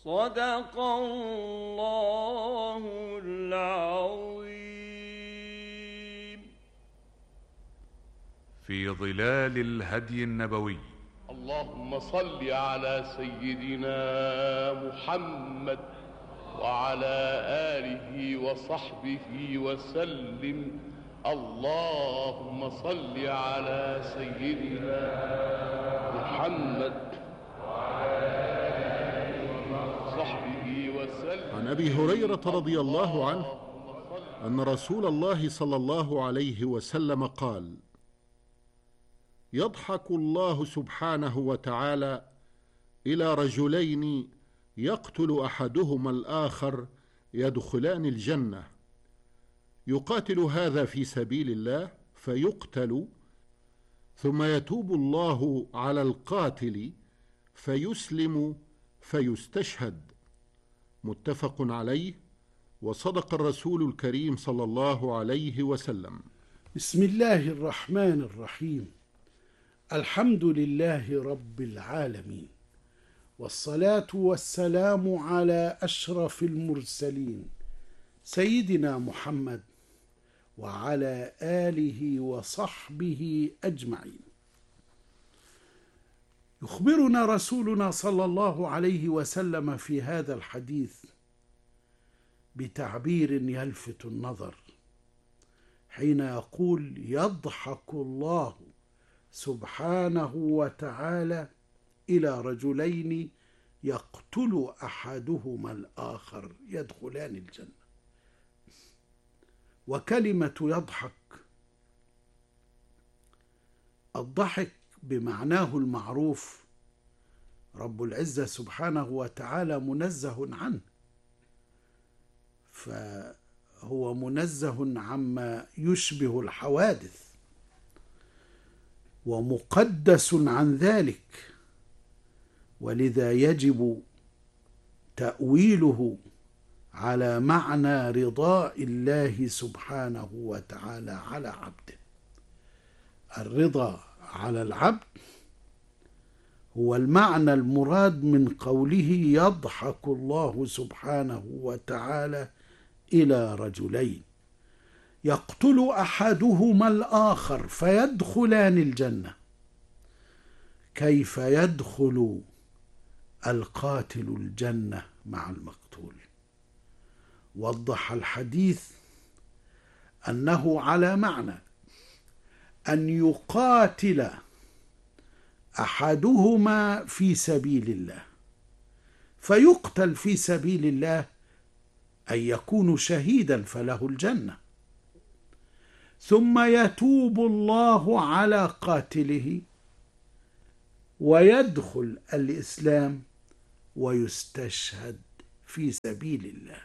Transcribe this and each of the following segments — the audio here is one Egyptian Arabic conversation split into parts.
صدق الله العظيم في ظلال الهدي النبوي اللهم صل على سيدنا محمد وعلى آله وصحبه وسلم اللهم صل على سيدنا محمد وصحبه وسلم عن ابي هريره رضي الله عنه ان رسول الله صلى الله عليه وسلم قال يضحك الله سبحانه وتعالى الى رجلين يقتل احدهما الاخر يدخلان الجنه يقاتل هذا في سبيل الله فيقتل ثم يتوب الله على القاتل فيسلم فيستشهد متفق عليه وصدق الرسول الكريم صلى الله عليه وسلم بسم الله الرحمن الرحيم الحمد لله رب العالمين والصلاه والسلام على اشرف المرسلين سيدنا محمد وعلى اله وصحبه اجمعين يخبرنا رسولنا صلى الله عليه وسلم في هذا الحديث بتعبير يلفت النظر حين يقول يضحك الله سبحانه وتعالى الى رجلين يقتل احدهما الاخر يدخلان الجنه وكلمه يضحك الضحك بمعناه المعروف رب العزه سبحانه وتعالى منزه عنه فهو منزه عما يشبه الحوادث ومقدس عن ذلك ولذا يجب تاويله على معنى رضاء الله سبحانه وتعالى على عبده الرضا على العبد هو المعنى المراد من قوله يضحك الله سبحانه وتعالى الى رجلين يقتل احدهما الاخر فيدخلان الجنه كيف يدخل القاتل الجنه مع المقتول وضح الحديث انه على معنى ان يقاتل احدهما في سبيل الله فيقتل في سبيل الله ان يكون شهيدا فله الجنه ثم يتوب الله على قاتله ويدخل الاسلام ويستشهد في سبيل الله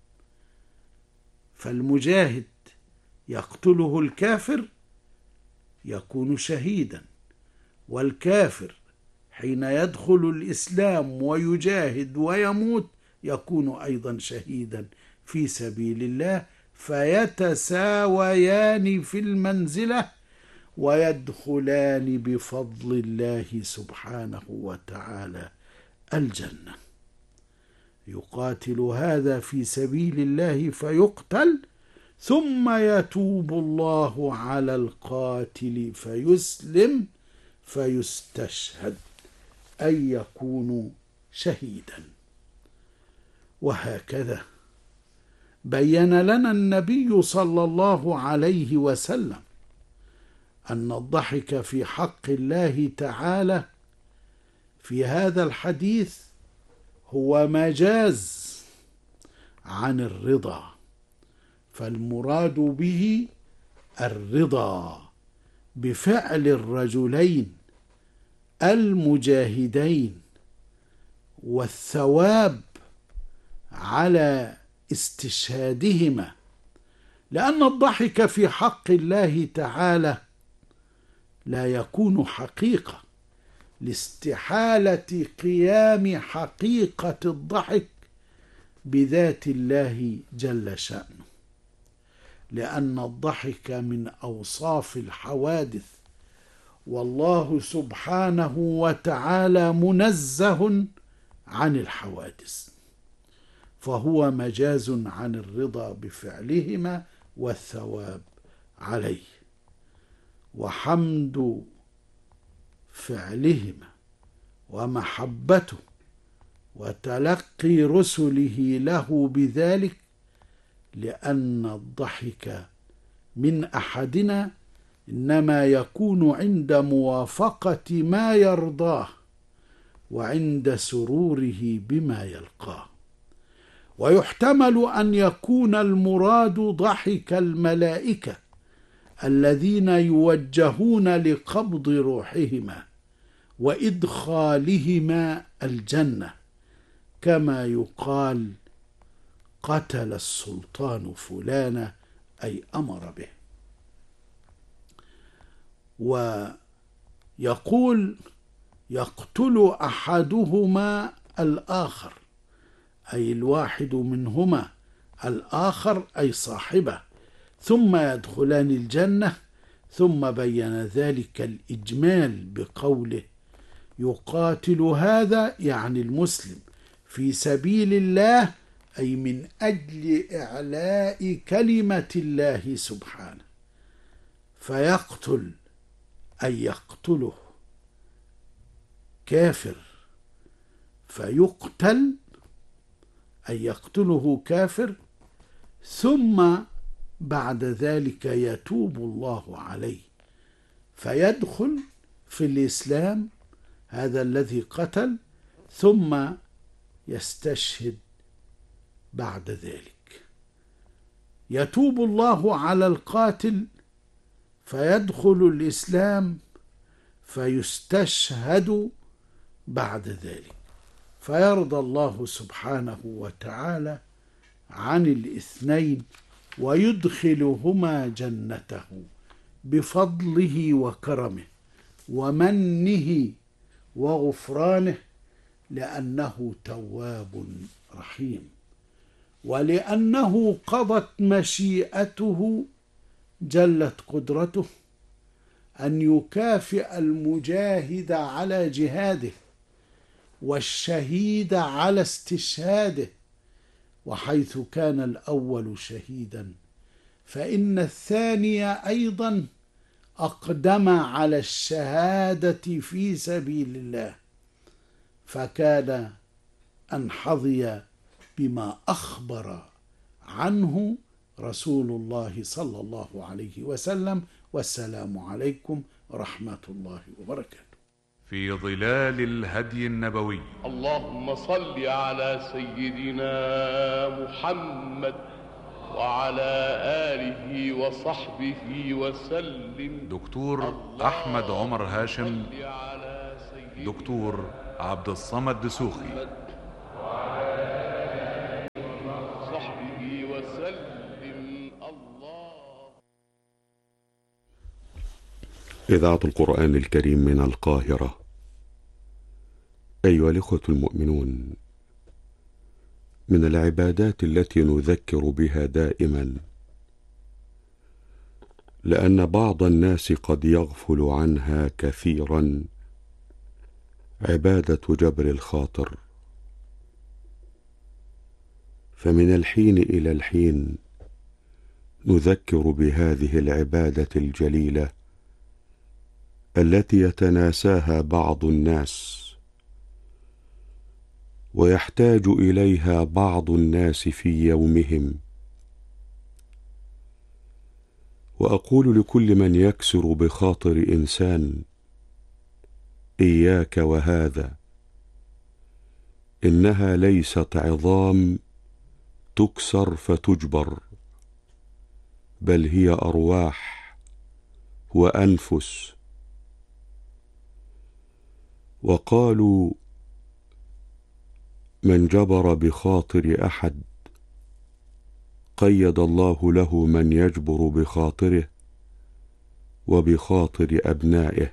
فالمجاهد يقتله الكافر يكون شهيدا والكافر حين يدخل الاسلام ويجاهد ويموت يكون ايضا شهيدا في سبيل الله فيتساويان في المنزله ويدخلان بفضل الله سبحانه وتعالى الجنه يقاتل هذا في سبيل الله فيقتل ثم يتوب الله على القاتل فيسلم فيستشهد أن يكون شهيدا وهكذا بين لنا النبي صلى الله عليه وسلم أن الضحك في حق الله تعالى في هذا الحديث هو مجاز عن الرضا فالمراد به الرضا بفعل الرجلين المجاهدين والثواب على استشهادهما لان الضحك في حق الله تعالى لا يكون حقيقه لاستحاله قيام حقيقه الضحك بذات الله جل شانه لان الضحك من اوصاف الحوادث والله سبحانه وتعالى منزه عن الحوادث فهو مجاز عن الرضا بفعلهما والثواب عليه وحمد فعلهما ومحبته وتلقي رسله له بذلك لان الضحك من احدنا انما يكون عند موافقه ما يرضاه وعند سروره بما يلقاه ويحتمل ان يكون المراد ضحك الملائكه الذين يوجهون لقبض روحهما وادخالهما الجنه كما يقال قتل السلطان فلانا اي امر به ويقول يقتل احدهما الاخر اي الواحد منهما الاخر اي صاحبه ثم يدخلان الجنه ثم بين ذلك الاجمال بقوله يقاتل هذا يعني المسلم في سبيل الله اي من اجل اعلاء كلمه الله سبحانه فيقتل اي يقتله كافر فيقتل اي يقتله كافر ثم بعد ذلك يتوب الله عليه فيدخل في الاسلام هذا الذي قتل ثم يستشهد بعد ذلك يتوب الله على القاتل فيدخل الاسلام فيستشهد بعد ذلك فيرضى الله سبحانه وتعالى عن الاثنين ويدخلهما جنته بفضله وكرمه ومنه وغفرانه لانه تواب رحيم ولانه قضت مشيئته جلت قدرته ان يكافئ المجاهد على جهاده والشهيد على استشهاده وحيث كان الاول شهيدا فان الثاني ايضا اقدم على الشهاده في سبيل الله فكان ان حظي بما اخبر عنه رسول الله صلى الله عليه وسلم والسلام عليكم ورحمه الله وبركاته في ظلال الهدي النبوي اللهم صل على سيدنا محمد وعلى آله وصحبه وسلم دكتور أحمد عمر هاشم صل على سيدنا دكتور عبد الصمد دسوخي صحبه وسلم الله إذاعة القرآن الكريم من القاهرة أيها الإخوة المؤمنون من العبادات التي نذكر بها دائما لأن بعض الناس قد يغفل عنها كثيرا عبادة جبر الخاطر فمن الحين إلى الحين نذكر بهذه العبادة الجليلة التي يتناساها بعض الناس ويحتاج اليها بعض الناس في يومهم واقول لكل من يكسر بخاطر انسان اياك وهذا انها ليست عظام تكسر فتجبر بل هي ارواح وانفس وقالوا من جبر بخاطر احد قيد الله له من يجبر بخاطره وبخاطر ابنائه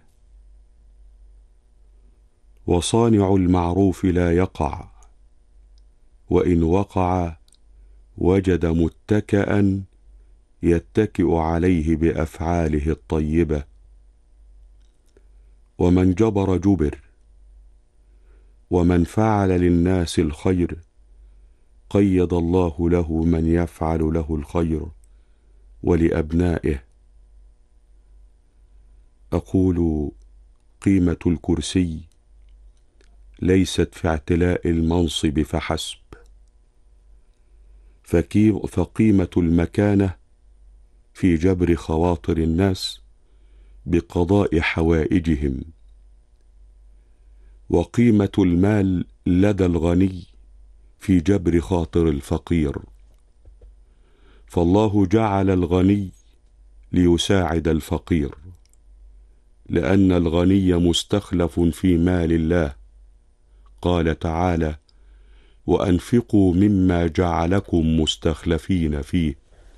وصانع المعروف لا يقع وان وقع وجد متكئا يتكئ عليه بافعاله الطيبه ومن جبر جبر ومن فعل للناس الخير قيد الله له من يفعل له الخير ولابنائه اقول قيمه الكرسي ليست في اعتلاء المنصب فحسب فقيمه المكانه في جبر خواطر الناس بقضاء حوائجهم وقيمه المال لدى الغني في جبر خاطر الفقير فالله جعل الغني ليساعد الفقير لان الغني مستخلف في مال الله قال تعالى وانفقوا مما جعلكم مستخلفين فيه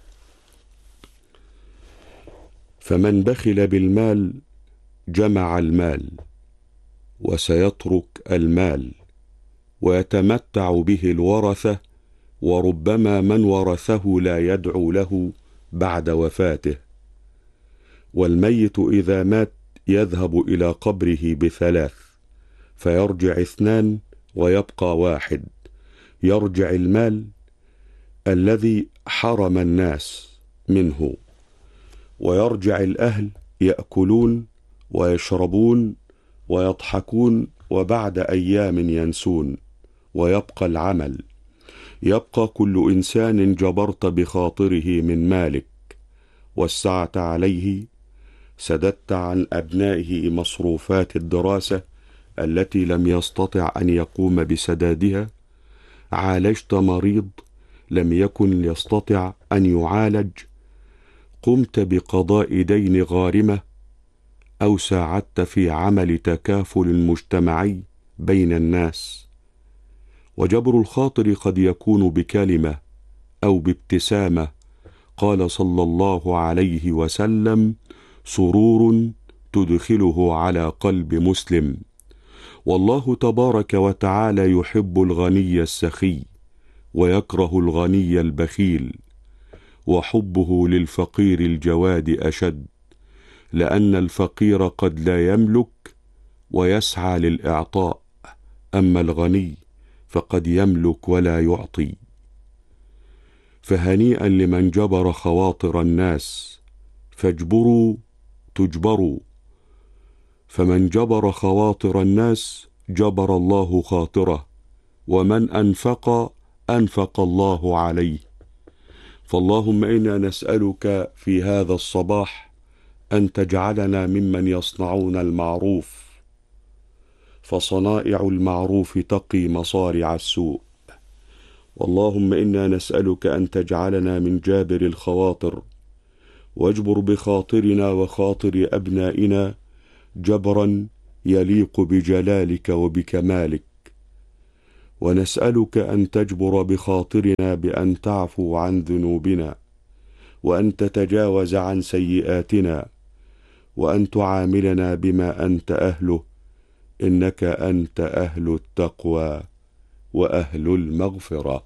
فمن بخل بالمال جمع المال وسيترك المال ويتمتع به الورثه وربما من ورثه لا يدعو له بعد وفاته والميت اذا مات يذهب الى قبره بثلاث فيرجع اثنان ويبقى واحد يرجع المال الذي حرم الناس منه ويرجع الاهل ياكلون ويشربون ويضحكون وبعد ايام ينسون ويبقى العمل يبقى كل انسان جبرت بخاطره من مالك وسعت عليه سددت عن ابنائه مصروفات الدراسه التي لم يستطع ان يقوم بسدادها عالجت مريض لم يكن يستطع ان يعالج قمت بقضاء دين غارمه او ساعدت في عمل تكافل مجتمعي بين الناس وجبر الخاطر قد يكون بكلمه او بابتسامه قال صلى الله عليه وسلم سرور تدخله على قلب مسلم والله تبارك وتعالى يحب الغني السخي ويكره الغني البخيل وحبه للفقير الجواد اشد لان الفقير قد لا يملك ويسعى للاعطاء اما الغني فقد يملك ولا يعطي فهنيئا لمن جبر خواطر الناس فاجبروا تجبروا فمن جبر خواطر الناس جبر الله خاطره ومن انفق انفق الله عليه فاللهم انا نسالك في هذا الصباح ان تجعلنا ممن يصنعون المعروف فصنائع المعروف تقي مصارع السوء واللهم انا نسالك ان تجعلنا من جابر الخواطر واجبر بخاطرنا وخاطر ابنائنا جبرا يليق بجلالك وبكمالك ونسالك ان تجبر بخاطرنا بان تعفو عن ذنوبنا وان تتجاوز عن سيئاتنا وان تعاملنا بما انت اهله انك انت اهل التقوى واهل المغفره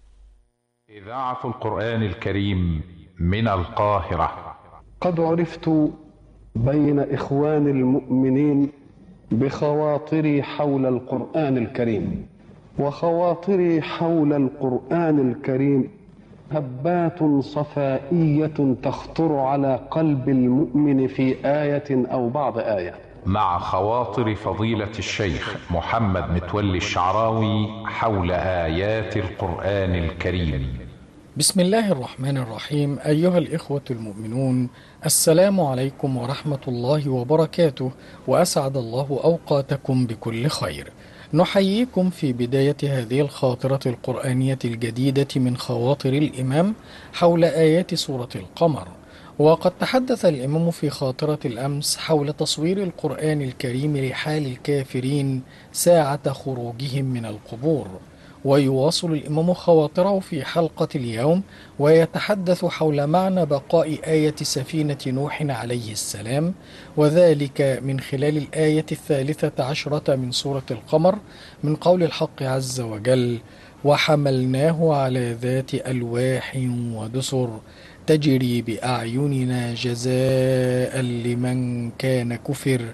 اذاعه القران الكريم من القاهره قد عرفت بين اخوان المؤمنين بخواطري حول القران الكريم وخواطري حول القران الكريم هبات صفائيه تخطر على قلب المؤمن في ايه او بعض ايه مع خواطر فضيله الشيخ محمد متولي الشعراوي حول ايات القران الكريم بسم الله الرحمن الرحيم أيها الإخوة المؤمنون السلام عليكم ورحمة الله وبركاته وأسعد الله أوقاتكم بكل خير نحييكم في بداية هذه الخاطرة القرآنية الجديدة من خواطر الإمام حول آيات سورة القمر وقد تحدث الإمام في خاطرة الأمس حول تصوير القرآن الكريم لحال الكافرين ساعة خروجهم من القبور ويواصل الإمام خواطره في حلقة اليوم ويتحدث حول معنى بقاء آية سفينة نوح عليه السلام وذلك من خلال الآية الثالثة عشرة من سورة القمر من قول الحق عز وجل وحملناه على ذات ألواح ودسر تجري بأعيننا جزاء لمن كان كفر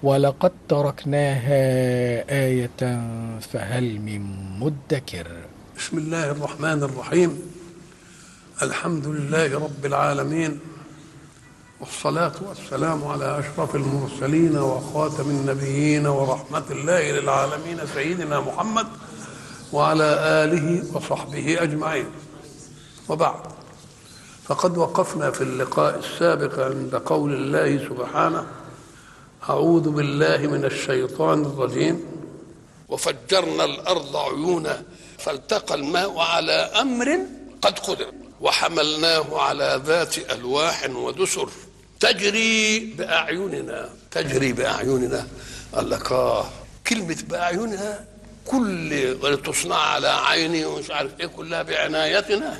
ولقد تركناها آية فهل من مدكر بسم الله الرحمن الرحيم الحمد لله رب العالمين والصلاة والسلام على أشرف المرسلين وخاتم النبيين ورحمة الله للعالمين سيدنا محمد وعلى آله وصحبه أجمعين وبعد فقد وقفنا في اللقاء السابق عند قول الله سبحانه أعوذ بالله من الشيطان الرجيم وفجرنا الأرض عيونا فالتقى الماء على أمر قد قدر وحملناه على ذات ألواح ودسر تجري بأعيننا تجري بأعيننا قال لك آه كلمة بأعيننا كل ولتصنع على عيني ومش عارف ايه كلها بعنايتنا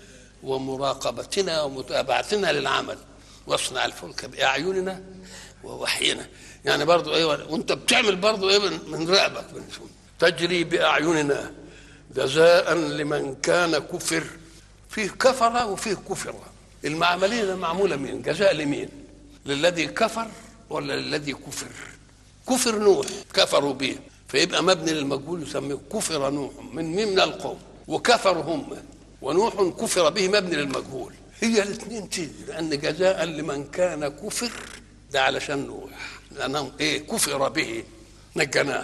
ومراقبتنا ومتابعتنا للعمل واصنع الفلك بأعيننا ووحينا يعني برضو ايه وانت بتعمل برضو ايه من, من رقبك تجري بأعيننا جزاء لمن كان كفر فيه كفر وفيه كفر المعملية معمولة مين جزاء لمين للذي كفر ولا للذي كفر كفر نوح كفروا به فيبقى مبني للمجهول يسميه كفر نوح من مين من القوم وكفروا هم ونوح كفر به مبني للمجهول هي الاثنين تيجي لان جزاء لمن كان كفر ده علشان نوح لانهم ايه كفر به نجناه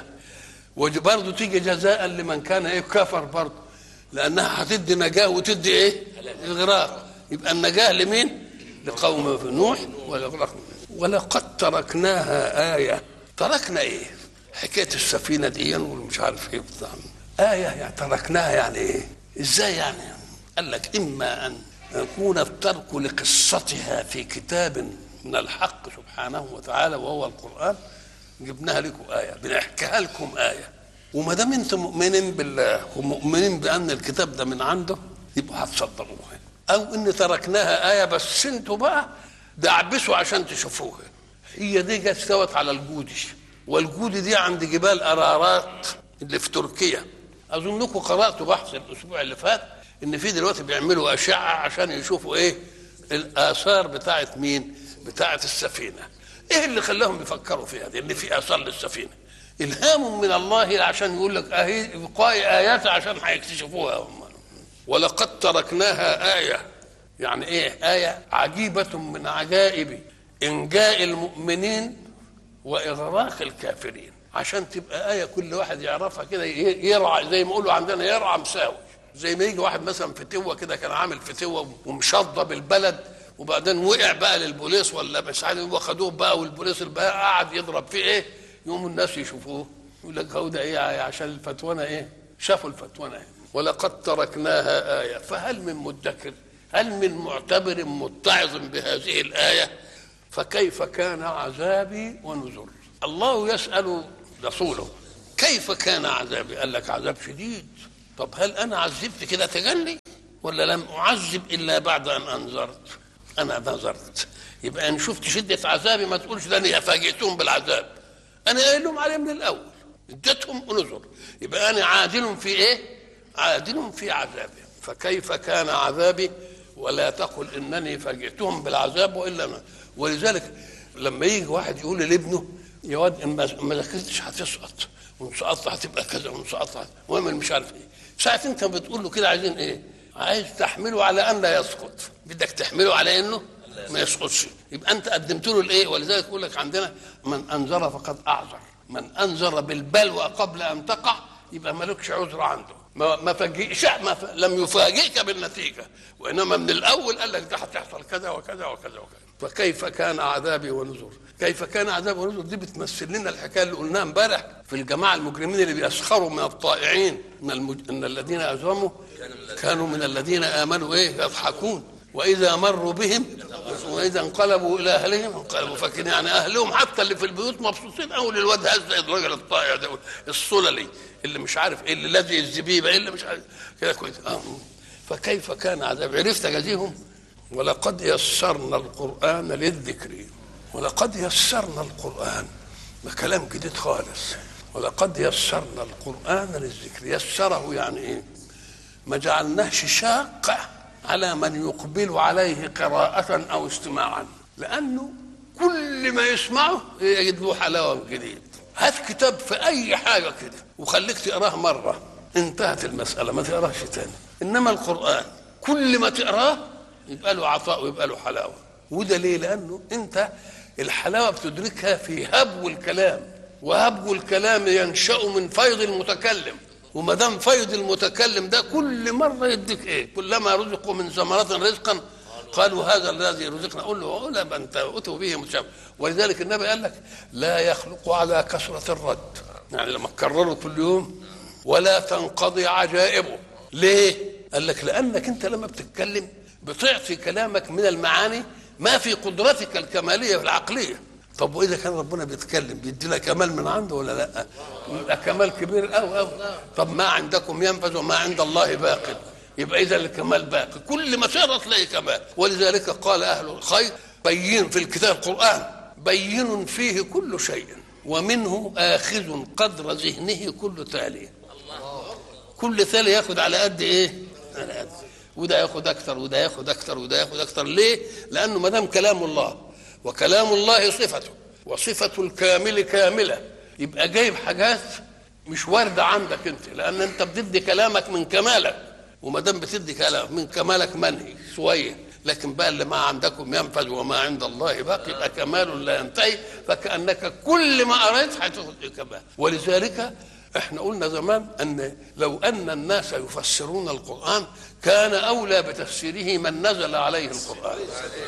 وبرضه تيجي جزاء لمن كان ايه كفر برضه لانها هتدي نجاه وتدي ايه الغراق يبقى النجاه لمين لقوم نوح والغراق ولقد تركناها آية تركنا ايه حكاية السفينة دي ومش عارف ايه بتاع آية يعني تركناها يعني ايه ازاي يعني قال لك اما ان يكون الترك لقصتها في كتاب من الحق سبحانه وتعالى وهو القرآن جبناها لكم آية بنحكيها لكم آية وما دام انتم مؤمنين بالله ومؤمنين بأن الكتاب ده من عنده يبقوا هتصدقوها أو إن تركناها آية بس انتوا بقى دعبسوا عشان تشوفوها هي دي جت استوت على الجودي والجودي دي عند جبال أرارات اللي في تركيا أظنكم قرأتوا بحث الأسبوع اللي فات إن في دلوقتي بيعملوا أشعة عشان يشوفوا إيه الآثار بتاعت مين؟ بتاعت السفينة ايه اللي خلاهم يفكروا فيها دي ان في اثار للسفينه الهام من الله عشان يقول لك اهي ابقاء ايات عشان هيكتشفوها هم ولقد تركناها ايه يعني ايه ايه عجيبه من عجائب انجاء المؤمنين واغراق الكافرين عشان تبقى ايه كل واحد يعرفها كده يرعى زي ما يقولوا عندنا يرعى مساوي زي ما يجي واحد مثلا فتوه كده كان عامل فتوه ومشضب البلد وبعدين وقع بقى للبوليس ولا مش عارف واخدوه بقى والبوليس بقى قعد يضرب فيه ايه يوم الناس يشوفوه يقول لك هو ده ايه عشان الفتوانه ايه شافوا الفتوانه ايه ولقد تركناها آية فهل من مدكر هل من معتبر متعظ بهذه الآية فكيف كان عذابي ونذر الله يسأل رسوله كيف كان عذابي قال لك عذاب شديد طب هل أنا عذبت كده تجلي ولا لم أعذب إلا بعد أن أنذرت انا نظرت يبقى ان شفت شده عذابي ما تقولش ده انا فاجئتهم بالعذاب انا قايل لهم عليه من الاول اديتهم نذر يبقى انا عادل في ايه عادل في عذابي فكيف كان عذابي ولا تقل انني فاجئتهم بالعذاب والا أنا. ولذلك لما يجي واحد يقول لابنه يا واد ان ما ذاكرتش هتسقط وان سقطت هتبقى كذا وان سقطت المهم مش عارف ايه ساعه انت بتقول له كده عايزين ايه عايز تحمله على ان لا يسقط بدك تحمله على انه ما يسقطش يبقى انت قدمت له الايه ولذلك يقول لك عندنا من انذر فقد اعذر من انذر بالبلوى قبل ان تقع يبقى مالكش عذر عنده ما ما فاجئش ما ف... لم يفاجئك بالنتيجه وانما من الاول قال لك ده هتحصل كذا وكذا وكذا وكذا فكيف كان عذابي ونذر كيف كان عذابي ونذر دي بتمثل لنا الحكايه اللي قلناها امبارح في الجماعه المجرمين اللي بيسخروا من الطائعين ان, المج... إن الذين اجرموا كانوا من الذين امنوا ايه يضحكون واذا مروا بهم واذا انقلبوا الى اهلهم انقلبوا فاكرين يعني اهلهم حتى اللي في البيوت مبسوطين قوي للواد هذا الراجل الطائع ده السللي اللي مش عارف ايه اللي لازق الزبيبه ايه اللي مش عارف كده كويس آه. فكيف كان عذاب عرفت اجازيهم ولقد يسرنا القران للذكر ولقد يسرنا القران ده كلام جديد خالص ولقد يسرنا القران للذكر يسره يعني ايه ما جعلناهش شاق على من يقبل عليه قراءة أو استماعا لأنه كل ما يسمعه يجد له حلاوه جديد هات كتاب في اي حاجه كده وخليك تقراه مره انتهت المساله ما تقراش تاني انما القران كل ما تقراه يبقى له عطاء ويبقى له حلاوه وده ليه لانه انت الحلاوه بتدركها في هبو الكلام وهبو الكلام ينشا من فيض المتكلم وما دام فيض المتكلم ده كل مره يديك ايه كلما رزقوا من ثمرات رزقا قالوا هذا الذي رزقنا قول له لا بل انت اتوا به متشابه ولذلك النبي قال لك لا يخلق على كثره الرد يعني لما تكرره كل يوم ولا تنقضي عجائبه ليه قال لك لانك انت لما بتتكلم بتعطي كلامك من المعاني ما في قدرتك الكماليه العقليه طب واذا كان ربنا بيتكلم بيدي لك كمال من عنده ولا لا يبقى كمال كبير قوي قوي طب ما عندكم ينفذ وما عند الله باق يبقى اذا الكمال باقي كل ما تقرا تلاقي كمال ولذلك قال اهل الخير بين في الكتاب القران بين فيه كل شيء ومنه اخذ قدر ذهنه كل تالي كل تالي ياخد على قد ايه على قد وده ياخد اكتر وده ياخد اكتر وده ياخد اكتر ليه لانه ما دام كلام الله وكلام الله صفته وصفة الكامل كاملة يبقى جايب حاجات مش واردة عندك انت لان انت بتدي كلامك من كمالك وما دام بتدي كلام من كمالك منهي شويه لكن بقى اللي ما عندكم ينفذ وما عند الله باقي يبقى كمال لا ينتهي فكانك كل ما قريت هتاخد كمال ولذلك احنا قلنا زمان ان لو ان الناس يفسرون القران كان اولى بتفسيره من نزل عليه القران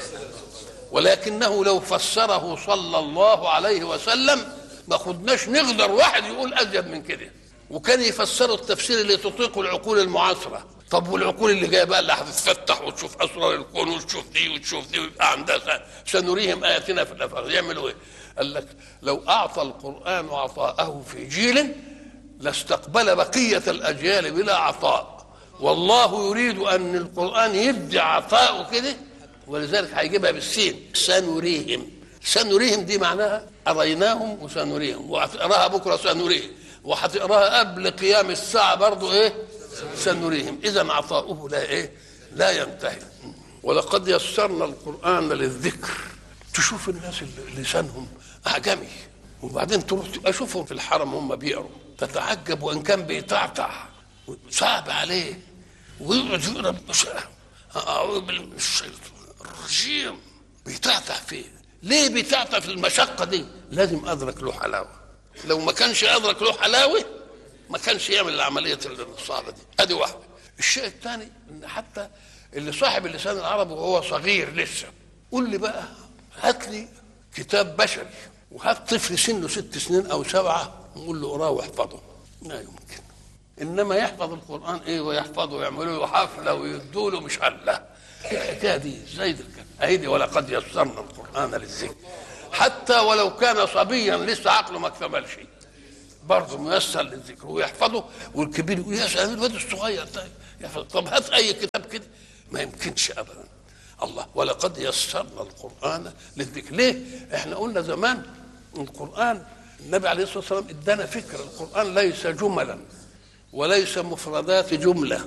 ولكنه لو فسره صلى الله عليه وسلم ما خدناش نقدر واحد يقول ازيد من كده وكان يفسروا التفسير اللي تطيق العقول المعاصره طب والعقول اللي جايه بقى اللي هتتفتح وتشوف اسرار الكون وتشوف دي وتشوف دي ويبقى عندها سنريهم اياتنا في الافاق يعملوا ايه؟ قال لك لو اعطى القران عطاءه في جيل لاستقبل بقيه الاجيال بلا عطاء والله يريد ان القران يدي عطاءه كده ولذلك هيجيبها بالسين سنريهم سنريهم دي معناها اريناهم وسنريهم وهتقراها بكره سنريهم وهتقراها قبل قيام الساعه برضو ايه سنريهم اذا عطاؤه لا ايه لا ينتهي ولقد يسرنا القران للذكر تشوف الناس اللي لسانهم اعجمي وبعدين تروح اشوفهم في الحرم هم بيقروا تتعجب وان كان بيتعتع صعب عليه ويقعد يقرا اعوذ بالله من الشيطان الرجيم بيتعتع فيه ليه بيتعتع في المشقه دي لازم ادرك له حلاوه لو ما كانش ادرك له حلاوه ما كانش يعمل العمليه الصعبه دي ادي واحده الشيء الثاني ان حتى اللي صاحب اللسان العربي وهو صغير لسه قول لي بقى هات لي كتاب بشري وهات طفل سنه ست سنين او سبعه نقول له اقراه واحفظه لا يمكن انما يحفظ القران ايه ويحفظه ويعملوا له حفله ويدوا له مش الله الحكايه دي زي اهيدي ولقد يسرنا القران للذكر حتى ولو كان صبيا لسه عقله ما اكتملش برضه ميسر للذكر ويحفظه والكبير يقول يا سلام الواد الصغير طيب يحفظ طب هات اي كتاب كده ما يمكنش ابدا الله ولقد يسرنا القران للذكر ليه؟ احنا قلنا زمان القران النبي عليه الصلاه والسلام ادانا فكر القران ليس جملا وليس مفردات جمله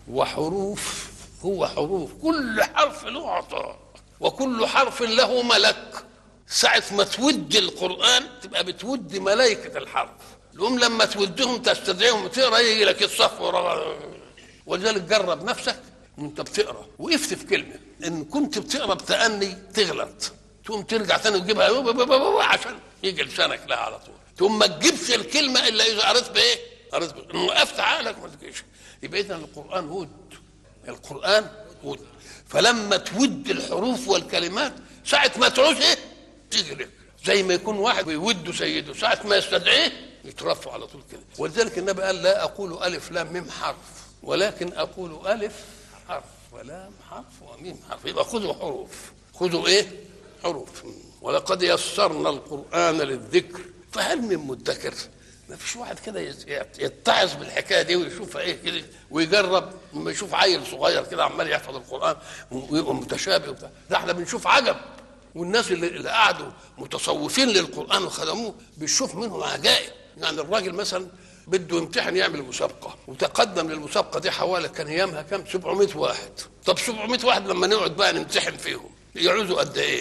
وحروف هو حروف كل حرف له عطاء وكل حرف له ملك ساعة ما تود القرآن تبقى بتود ملائكة الحرف الأم لما تودهم تستدعيهم تقرا يجي لك الصف ورا ولذلك جرب نفسك وانت بتقرا وقفت في كلمه ان كنت بتقرا بتأني تغلط تقوم ترجع تاني وتجيبها عشان يجي لسانك لها على طول تقوم ما تجيبش الكلمه الا اذا قريت بايه؟ قريت بايه؟ وقفت عقلك ما تجيش يبقى اذا القران ود القران ود فلما تود الحروف والكلمات ساعة ما تعوز ايه؟ تيجي لك زي ما يكون واحد بيود سيده ساعة ما يستدعيه يترفع على طول كده ولذلك النبي قال لا أقول ألف لام ميم حرف ولكن أقول ألف حرف ولام حرف وميم حرف يبقى خذوا حروف خذوا إيه؟ حروف ولقد يسرنا القرآن للذكر فهل من مدكر؟ ما فيش واحد كده يتعظ بالحكايه دي ويشوفها ايه كده ويجرب لما يشوف عيل صغير كده عمال يحفظ القران ويبقى متشابه وبتاع ده احنا بنشوف عجب والناس اللي, اللي قعدوا متصوفين للقران وخدموه بنشوف منهم عجائب يعني الراجل مثلا بده يمتحن يعمل مسابقه وتقدم للمسابقه دي حوالي كان ايامها كام 700 واحد طب 700 واحد لما نقعد بقى نمتحن فيهم يعوزوا قد ايه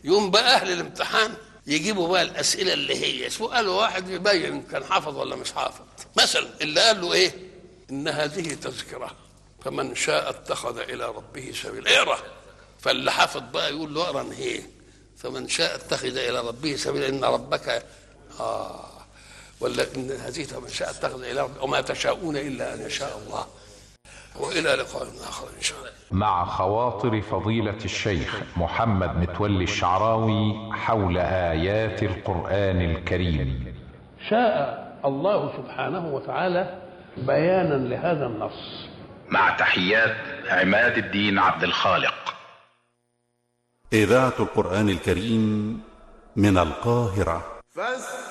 يوم بقى اهل الامتحان يجيبوا بقى الاسئله اللي هي سؤال واحد يبين كان حافظ ولا مش حافظ مثلا اللي قال له ايه ان هذه تذكره فمن شاء اتخذ الى ربه سبيلا اقرا فاللي حافظ بقى يقول له اقرا هي فمن شاء اتخذ الى ربه سبيلا ان ربك اه ولا ان هذه فمن شاء اتخذ الى ربه وما تشاءون الا ان يشاء الله والى لقاء اخر ان شاء الله مع خواطر فضيلة الشيخ محمد متولي الشعراوي حول آيات القرآن الكريم شاء الله سبحانه وتعالى بيانا لهذا النص مع تحيات عماد الدين عبد الخالق إذاعة القرآن الكريم من القاهرة فاستمعوا